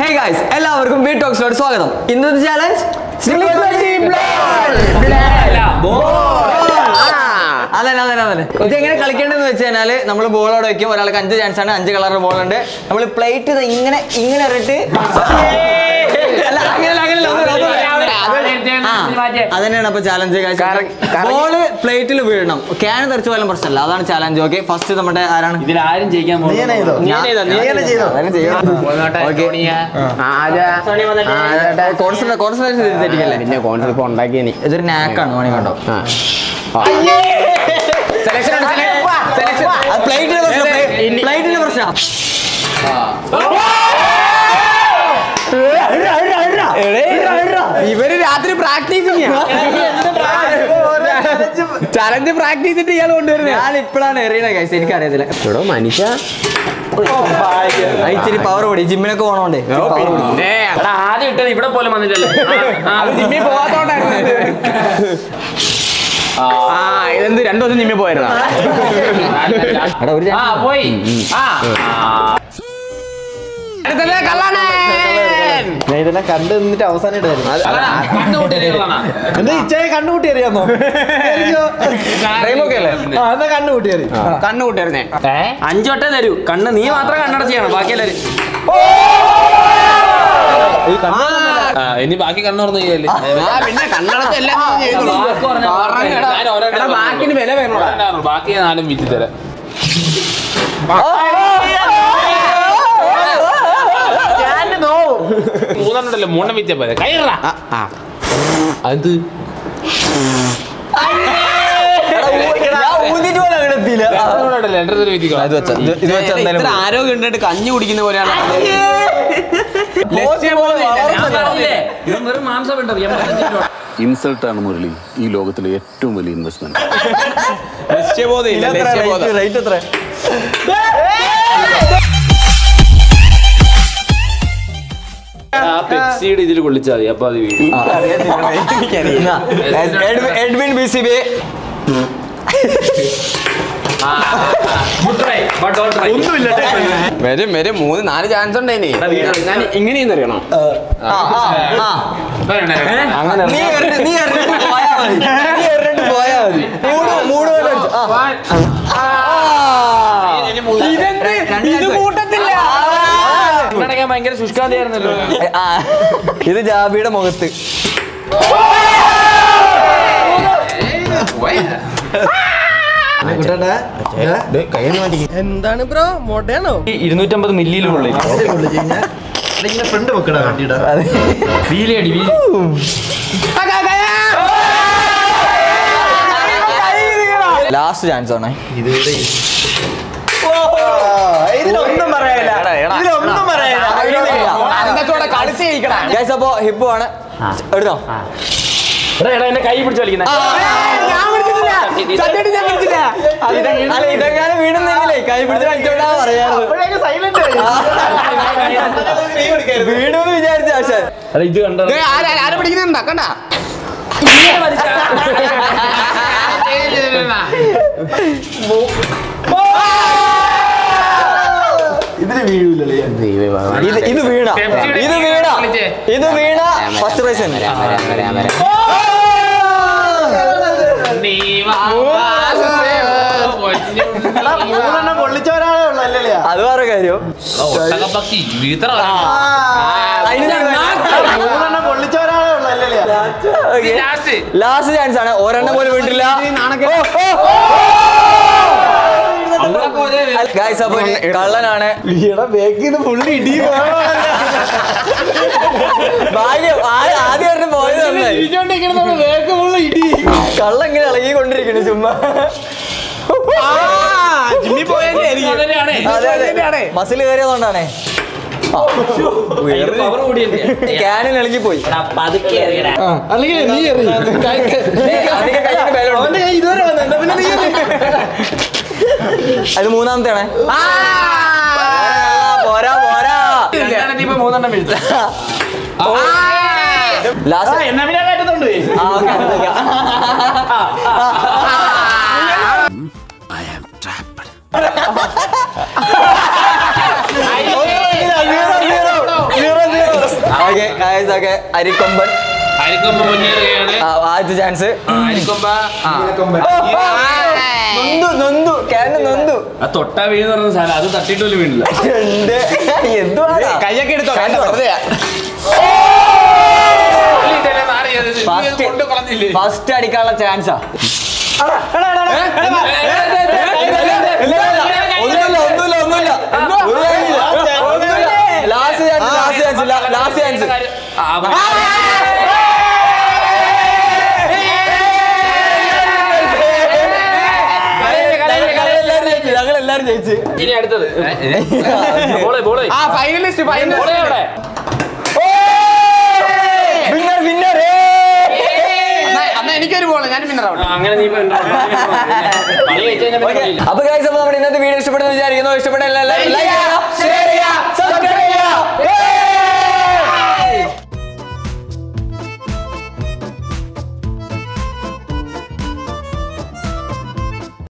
Hey guys എല്ലാവർക്കും B ടോക്സിലോട് സ്വാഗതം ഇന്നത്തെ ചാലഞ്ച് അതന്നെ അതന്നെ അതന്നെ ഇത് എങ്ങനെ കളിക്കേണ്ടതെന്ന് വെച്ച് കഴിഞ്ഞാല് നമ്മൾ ബോളോട് വെക്കും ഒരാൾക്ക് അഞ്ച് ചാൻസ് ആണ് അഞ്ച് കളർ ബോൾ ഉണ്ട് നമ്മൾ പ്ലേറ്റ് ഇങ്ങനെ ഇങ്ങനെ ഇറട്ട് അല്ല അങ്ങനെയല്ല അങ്ങനെയല്ല ഒന്നുമില്ല, ഒന്നുമില്ല. ആ, അതന്നെയാണ് അപ്പൊ ചാലഞ്ച് ബോള് പ്ലേറ്റിൽ വീഴണം ക്യാൻ തെറിച്ച് പോയാലും പ്രശ്നമല്ല അതാണ് ചാലഞ്ച് ഓക്കെ ഫസ്റ്റ് നമ്മുടെ ആരാണ് ഇതിൽ ആരും ജയിക്കാൻ കോൺസെൻട്രേഷൻ തെറ്റിക്കല്ലേ പിന്നെ കോൺസെപ്റ്റ് ഇപ്പൊ ഉണ്ടാക്കിയനി ഇതൊരു നാക്കാണ് വേണമെങ്കിൽ കണ്ടോ പ്ലേറ്റിന്റെ പ്രശ്നം പ്ലേറ്റിന്റെ പ്രശ്നം ഇവര് രാത്രി പ്രാക്ടീസ് ചലഞ്ച് പ്രാക്ടീസ് ചെയ്തിട്ട് ഇയാൾ കൊണ്ടുവരുന്നത് ഞാൻ ഇപ്പോഴാണ് എറിയണ കൈസ് എനിക്കറിയത്തില്ല എടോ മനുഷ്യ ആ, ഇച്ചിരി പവർ കൂടി ജിമ്മിനൊക്കെ പോണോണ്ടേ പവർ കൂടി പിന്നെ ആദ്യം ഇട്ടത് ഇവിടെ പോലും വന്നില്ലല്ലോ അത് ജിമ്മിൽ പോകാത്തോണ്ടായിരുന്നു ആ ഇതെന്ത് രണ്ടു ദിവസം ജിമ്മിൽ പോയിരുന്ന എടാ ഒരു ആ chance. പോയി ആ കള്ളാണൻ ഞാൻ ഇതെല്ലാം കണ്ടു നിന്നിട്ട് അവസാനം ഇടായിരുന്നു കണ്ണുകൂട്ടിയതാണ് എന്താ ഇച്ചായ കണ്ണുകൂട്ടി അറിയാമോ Time ഒക്കെ അല്ലേ? ആ എന്നാ കണ്ണുകൂട്ടി അറിയാം കണ്ണു കൂട്ടിയിരുന്നേ അഞ്ചു വട്ടം തരൂ കണ്ണ് നീ മാത്രം കണ്ണടച്ച് ചെയ്യണം ബാക്കി എല്ലാവരും ഇനി ബാക്കി കണ്ണുറന്ന് ചെയ്യല്ലേ ആ പിന്നെ കണ്ണടച്ച് എല്ലാം നീ ചെയ്തോളൂ. വാക്ക് പറഞ്ഞാ പറഞ്ഞ എടാ, എടാ, ബാക്കിന് വില വേണോടാ ബാക്കി ഞാൻ നാലും വീട്ടിൽ തരാം മൂന്നെണ്ണം ഉണ്ടല്ലോ മൂന്നെണ്ണം വിറ്റാ പോലെ കൈറ അത് ഞാൻ ഊന്നിട്ട് പോലും അങ്ങനെ എത്തിയില്ല ഉണ്ടല്ലോ എന്റെ അടുത്ത് വീട്ടിൽ ഇത് വെച്ച ഇത് ഇത് വെച്ച എന്തായാലും ഇത്ര ആരോഗ്യം ഉണ്ടായിട്ട് കഞ്ഞി കുടിക്കുന്ന പോലെയാണ് ലക്ഷ്യം പോലെ പറഞ്ഞില്ലേ? ഇവൻ വെറും മാംസം ഉണ്ടോ എൺപത്തഞ്ച് രൂപ ഇൻസൾട്ടാണ് മുരളി ഈ ലോകത്തിലെ ഏറ്റവും വലിയ ഇൻവെസ്റ്റ്മെന്റ് ലക്ഷ്യബോധം ലക്ഷ്യബോധം റേറ്റ് എത്ര ആ പെപ്സിയുടെ ഇതിൽ കൊള്ളിച്ചാൽ മതി അപ്പൊ അത് വീഴും എന്നാ, Ed- Edwin B C B Good try, but don't try. വരും വരും മൂന്ന് നാല് ചാൻസ് ഉണ്ട് ഇനി ഞാൻ ഇങ്ങനെയെന്ന് അറിയണം ആ ആ ആ അങ്ങനെ നീ എറിഞ്ഞ് നീ എറിഞ്ഞിട്ട് പോയാ മതി നീ എറിഞ്ഞിട്ട് പോയാ മതി മൂട് മൂട് പോലെ അടിച്ചു. ആ. ഇതെന്ത് ഇത് കൂട്ടത്തില്ല കണ്ണടയ്ക്കാൻ ഭയങ്കര ശുഷ്കാന്തിയായിരുന്നല്ലോ ആ. ഇത് ജാബിയുടെ മുഖത്ത് എന്താണ് ബ്രോ മൊടയാണോ ഇരുന്നൂറ്റമ്പത് മില്ലിയിലും ഉള്ളു ഇങ്ങനെ ഫ്രണ്ട് വെക്കടാ വണ്ടിയുടെ വീലി അടി വീലി ലാസ്റ്റ് ചാൻസ് ആണ് ഇതിലൊന്നും പറയാനില്ല ഇതിലൊന്നും പറയാനില്ല അന്തത്തോടെ കളിച്ച് ജയിക്കടാ ഗൈസ് അപ്പോ ഹിപ്പു ആണ് എടുത്തോ എടാ എടാ എന്നെ കൈ പിടിച്ച് കളിക്കുന്ന ഞാൻ പിടിച്ചിട്ടില്ല സത്യമായിട്ട് ഞാൻ പിടിച്ചില്ല അല്ല ഇതെങ്ങനെ വീണെന്നെങ്കിലേ കൈ പിടിച്ച് കളിച്ചോണ്ടാ പറയാറ് വീണെന്ന് വിചാരിച്ച പക്ഷേ എടാ ഇത് കണ്ടോ ദേ, ആരാ ആരാ പിടിക്കുന്നുണ്ടാ കണ്ടാ ഇതിന് വീഴൂലല്ലേ ഇത് ഇത് വീണ ഇത് വീണ ഇത് വീണ ഫസ്റ്റ് പ്രൈസ് തന്നെ മൂന്നെണ്ണം പൊള്ളിച്ചവരാണേ ഉള്ളു അല്ലേ അത് വേറെ കാര്യം ഒട്ടകപ്പക്ഷി വീത്തറ മൂന്നെണ്ണം പൊള്ളിച്ചവരാണേ ഉള്ളു അല്ലേ ലാസ്റ്റ് ചാൻസ് ആണ് ഒരെണ്ണം പോലും വീട്ടില്ല ഗായ്സ് അപ്പൊ ഇനി കള്ളനാണ് ഈടെ ബേക്കിൽ നിന്ന് പുള്ളി ഇടി ഭാഗ്യം ആ- ആദ്യം ഒരെണ്ണം പോയത് നന്നായി കള്ള ഇങ്ങനെ ഇളകിക്കൊണ്ടിരിക്കുന്നു ചുമ്മാ ജിമ്മി പോയതേ അതെ അതെ മസിൽ കയറിയതുകൊണ്ടാണേ പവർ കൂടിയല്ലേ ക്യാനിൽ ഇളകി പോയി പതുക്കെ എറിയടാ. അല്ലെങ്കിൽ നീ എറി അധികം കയ്യിൽ ബലമുണ്ട് അവന്റെ കൈ ഇതുവരെ വന്നു എന്നാ പിന്നെ നീ എറി അത് മൂന്നാമത്തെ ആണ് പോരാ പോരാ രണ്ടെണ്ണത്തിൽ ഇപ്പൊ മൂന്നെണ്ണം വീഴ്ത്ത ലാസ്റ്റ് എന്നാ പിന്നെ കേട്ടതുണ്ട് ആ ഓക്കെ ഗൈസ് ഒക്കെ അരിക്കൊമ്പൻ അരിക്കൊമ്പ് മുന്നേറുകയാണ് ആ, ആദ്യത്തെ ചാൻസ് ആ, അരിക്കൊമ്പ നൊന്തു നൊന്തു ക്യാൻ നൊന്തു ആ തൊട്ടാ വീഴുന്ന പറഞ്ഞ സാധനം അത് തട്ടിയിട്ട് പോലും വീണില്ല എന്ത് എന്തുവാടാ കൈയൊക്കെ എടുത്തോ കണ്ടോ? വെറുതെയാ ഇതല്ലേ നാറിയത്? നീ ഇത് ഫസ്റ്റ് കൊണ്ട് കളഞ്ഞില്ലേ ഫസ്റ്റ് അടിക്കാനുള്ള ചാൻസാ ഒന്നുമില്ല ഒന്നുമില്ല ഒന്നുമില്ല last chance last chance last chance ആ, ഞങ്ങൾ എല്ലാരും ജയിച്ച് ഇനി അടുത്തത് ബോളേ ബോളേ ആ ഫൈനലിസ്റ്റ് ബോളേ അവിടെ വിന്നർ വിന്നർ അന്നാ എനിക്കൊരു ബോൾ ഞാൻ പിന്നെ ആ, അങ്ങനെ നീ ഇപ്പൊ എന്താ? കളി കഴിച്ച് കഴിഞ്ഞാ പിന്നെ കളിയില്ല. അപ്പൊ guys, അപ്പൊ നമ്മുടെ ഇന്നത്തെ വീഡിയോ ഇഷ്ടപ്പെടുന്നു വിചാരിക്കുന്നു ഇഷ്ടപ്പെട്ട ലൈക്ക് ചെയ്യുക ഷെയർ ചെയ്യുക സബ്സ്ക്രൈബ്